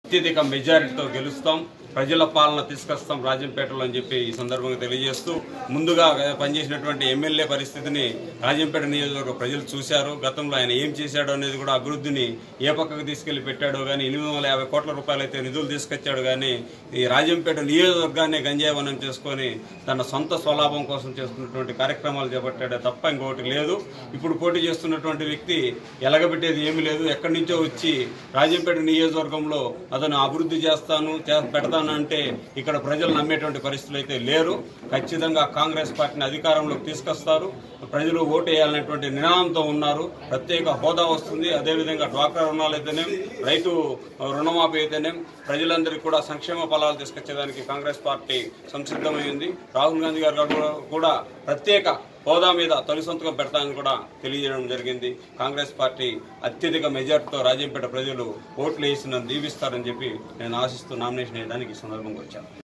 అత్యధిక మెజారిటీతో గెలుస్తాం ప్రజల పాలన తీసుకొస్తాం రాజంపేటలో అని చెప్పి ఈ సందర్భంగా తెలియజేస్తూ ముందుగా పనిచేసినటువంటి ఎమ్మెల్యే పరిస్థితిని రాజంపేట నియోజకవర్గ ప్రజలు చూశారు గతంలో ఆయన ఏం చేశాడో అనేది కూడా అభివృద్ధిని ఏ పక్కకు తీసుకెళ్లి పెట్టాడో కానీ ఎనిమిది వందల యాభై కోట్ల రూపాయలు అయితే నిధులు తీసుకొచ్చాడు కానీ ఈ రాజంపేట నియోజకవర్గాన్ని గంజాయవనం చేసుకొని తన సొంత స్వలాభం కోసం చేస్తున్నటువంటి కార్యక్రమాలు చేపట్టాడే తప్ప ఇంకొకటి లేదు ఇప్పుడు పోటీ చేస్తున్నటువంటి వ్యక్తి ఎలగబెట్టేది ఏమీ లేదు ఎక్కడి నుంచో వచ్చి రాజంపేట నియోజకవర్గంలో అతను అభివృద్ధి చేస్తాను చే- పెడతాను అంటే ఇక్కడ ప్రజలు నమ్మేటువంటి పరిస్థితులు అయితే లేరు ఖచ్చితంగా కాంగ్రెస్ పార్టీని అధికారంలోకి తీసుకొస్తారు ప్రజలు ఓటు వేయాలనేటువంటి నినాదంతో ఉన్నారు ప్రత్యేక హోదా వస్తుంది అదేవిధంగా డ్వాక్రా రుణాలు అయితేనేం రైతు రుణమాఫీ అయితేనేం ప్రజలందరికీ కూడా సంక్షేమ ఫలాలు తీసుకొచ్చేదానికి కాంగ్రెస్ పార్టీ సంసిద్ధమైంది రాహుల్ గాంధీ గారు కూడా- కూడా ప్రత్యేక హోదా మీద తొలి సంతకం పెడతానని కూడా తెలియజేయడం జరిగింది కాంగ్రెస్ పార్టీ అత్యధిక మెజార్టీతో రాజంపేట ప్రజలు ఓట్లు వేసిన దీవిస్తారని చెప్పి నేను ఆశిస్తూ నామినేషన్ వేయడానికి ఈ సందర్భంగా వచ్చాను